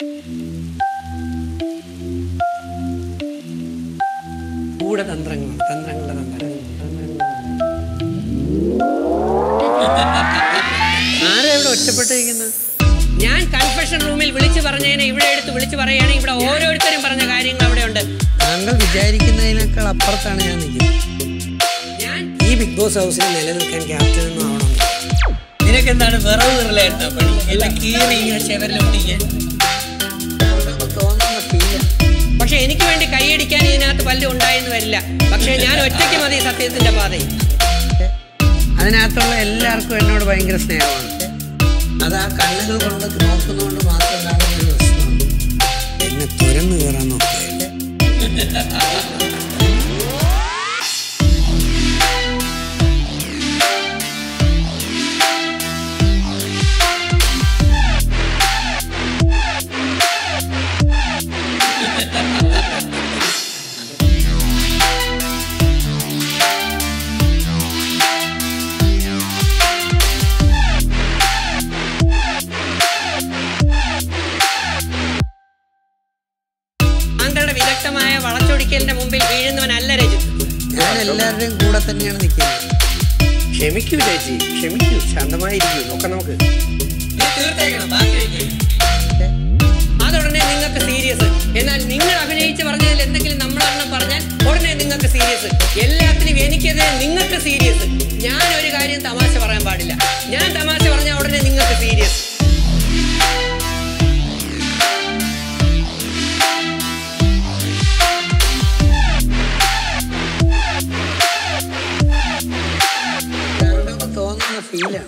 ഗൂഢതന്ത്രങ്ങളാണ് തന്ത്രങ്ങളുടെ തന്ത്രങ്ങൾ ആരാ ഇവിടെ ഒറ്റപ്പെട്ടിരിക്കുന്നത് ഞാൻ കൺഫെഷൻ റൂമിൽ വിളിച്ചു പറഞ്ഞതിനെ ഇവിടെ എടുത്ത് വിളിച്ചു പറയുകയാണെങ്കിൽ ഇവിടെ ഓരോരുത്തരും പറഞ്ഞ കാര്യങ്ങൾ അവിടെ ഉണ്ട് താങ്കൾ വിചാരിക്കുന്നതിനേക്കാൾ അപ്പുറത്താണ് ഞാൻ നിൽക്കുന്നത് ഞാൻ ഈ ബിഗ് ബോസ് ഹൗസിൽ നിലനിൽക്കാൻ ക്യാപ്റ്റൻ ഒന്നും ആവണം നിനക്കെന്താണ് വിറവ് വിറലായിട്ടോ പണി എല്ലാം കീറി ഇങ്ങനെ ചെവരിലൊട്ടിക്കാൻ തോന്നുന്ന ഫീൽ പക്ഷെ എനിക്ക് വേണ്ടി കൈയടിക്കാൻ ഇതിനകത്ത് പല്ലും ഉണ്ടായെന്ന് വരില്ല പക്ഷെ ഞാൻ ഒറ്റയ്ക്ക് മതി സത്യത്തിന്റെ പാതയിൽ അതിനകത്തുള്ള എല്ലാവർക്കും എന്നോട് ഭയങ്കര സ്നേഹമാണ് അത് ആ കണ്ണുകൾ കൊണ്ട് നോക്കുന്നതുകൊണ്ട് മാത്രം കാണുന്ന ഒരു പ്രശ്നമുണ്ട് എന്നെ തുരന്നു കയറാൻ നോക്കുകയല്ലേ താങ്കളുടെ വിദഗ്ധമായ വളച്ചൊടിക്കലിന്റെ മുമ്പിൽ വീഴുന്നവനല്ല രജിത്ത് ഞാൻ എല്ലാവരുടെയും കൂടെ തന്നെയാണ് നിൽക്കുന്നത് ക്ഷമിക്കൂ ചേച്ചി ക്ഷമിക്കൂ ശാന്തമായിരിക്കൂ നോക്കാം നമുക്ക് നീ തീർത്തേക്കണം ബാക്കി വയ്ക്കും അതുടനെ നിങ്ങൾക്ക് സീരിയസ് എന്നാൽ നിങ്ങൾ അഭിനയിച്ച് പറഞ്ഞതിൽ എന്തെങ്കിലും നമ്മളൊരെണ്ണം പറഞ്ഞാൽ ഉടനെ നിങ്ങൾക്ക് സീരിയസ് എല്ലാത്തിനും എനിക്കെതിരെ നിങ്ങൾക്ക് സീരിയസ് ഞാൻ ഒരു കാര്യം തമാശ പറയാൻ പാടില്ല ഞാൻ തമാശ പറഞ്ഞാൽ ഉടനെ നിങ്ങൾക്ക് സീരിയസ് തോന്നുന്ന ഫീലാണ്